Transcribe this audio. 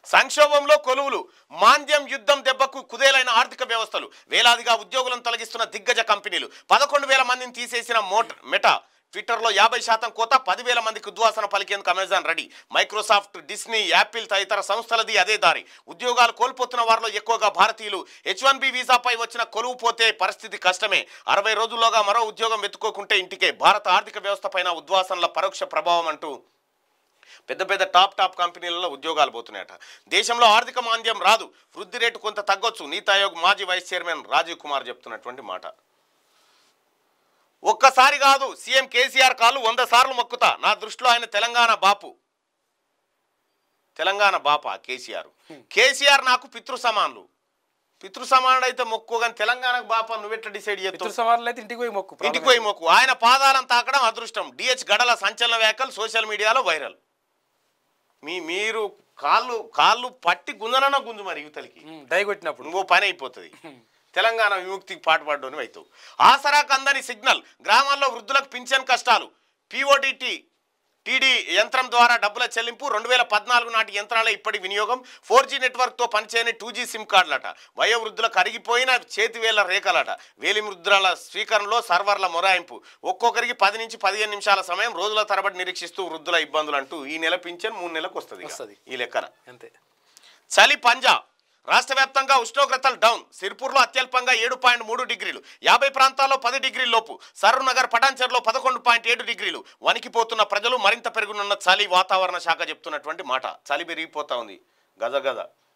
సంక్షోభంలో కొలువులు మాంద్యం యుద్ధం దెబ్బకు కుదేలైన ఆర్థిక వ్యవస్థలు వేలాదిగా ఉద్యోగులను తొలగిస్తున్న దిగ్గజ కంపెనీలు పదకొండు వేల మందిని తీసేసిన మోట్ మెటా ట్విట్టర్లో యాభై శాతం కోత పదివేల మందికి ఉద్వాసన పలికేందుకు Amazon ready Microsoft Disney Apple తదితర సంస్థలది అదే దారి ఉద్యోగాలు కోల్పోతున్న వారిలో ఎక్కువగా భారతీయులు హెచ్ వన్ బి వీసాపై వచ్చిన కొలువు పోతే పరిస్థితి కష్టమే అరవై రోజుల్లోగా మరో ఉద్యోగం వెతుక్కోకుంటే ఇంటికే భారత ఆర్థిక వ్యవస్థ పైన ఉద్వాసనల పరోక్ష ప్రభావం అంటూ పెద్ద పెద్ద టాప్ టాప్ కంపెనీలలో ఉద్యోగాలు పోతున్నాయట దేశంలో ఆర్థిక మాంద్యం రాదు వృద్ధి రేటు కొంత తగ్గొచ్చు నీతి ఆయోగ్ మాజీ వైస్ చైర్మన్ రాజీవ్ కుమార్ చెప్తున్నటువంటి మాట ఒక్కసారి కాదు సీఎం కేసీఆర్ కాలు వంద సార్లు మొక్కుతా నా దృష్టిలో ఆయన తెలంగాణ బాపు తెలంగాణ బాప కేసీఆర్ కేసీఆర్ నాకు పితృ సమానులు పితృ సమానుడు అయితే మొక్కు కానీ తెలంగాణకు బాప నువ్వెట్లా డిసైడ్ పితృ చేస్తావు సమానులు అయితే ఇంటికి పోయి మొక్కు ఇంటికి పోయి మొక్కు ఆయన పాదాలను తాకడం అదృష్టం డిహెచ్ గడల సంచలన వ్యాఖ్యలు సోషల్ మీడియాలో వైరల్ మీ మీరు కాళ్ళు కాళ్ళు పట్టి గుంజనన్న గుంజు మరి యువతలకి ఉమ్, దయ కొట్టినప్పుడు ఇంకో పని అయిపోతుంది తెలంగాణ విముక్తికి పాటుపడ్డోని అవుతావు ఆసరా కందని సిగ్నల్ గ్రామాల్లో వృద్ధులకు పింఛన్ కష్టాలు పిఓటిటి టీడీ యంత్రం ద్వారా డబ్బుల చెల్లింపు రెండు వేల పద్నాలుగు నాటి యంత్రాల ఇప్పటి వినియోగం ఫోర్ జీ నెట్వర్క్తో పనిచేయని టూ జీ సిమ్ కార్డులట వయోవృద్ధులకు అరిగిపోయిన చేతివేళ్ల రేఖలట వేలి ముద్రల స్వీకరణలో సర్వర్ల మొరాయింపు ఒక్కొక్కరికి పది నుంచి పదిహేను నిమిషాల సమయం రోజుల తరబడి నిరీక్షిస్తూ వృద్ధుల ఇబ్బందులు అంటూ ఈ నెల పింఛన్ మూడు నెలలకు వస్తుంది ఇక. వస్తది. ఈ లెక్కన అంతే చలి పంజా రాష్ట్ర వ్యాప్తంగా ఉష్ణోగ్రతలు డౌన్ సిర్పూర్లో అత్యల్పంగా ఏడు పాయింట్ మూడు డిగ్రీలు యాభై ప్రాంతాల్లో పది డిగ్రీల లోపు సరూనగర్ పటాన్చర్లో పదకొండు పాయింట్ ఏడు డిగ్రీలు వణికిపోతున్న ప్రజలు మరింత పెరుగునున్న చలి వాతావరణ శాఖ చెప్తున్నటువంటి మాట చలి పెరిగిపోతా ఉంది గజ గజ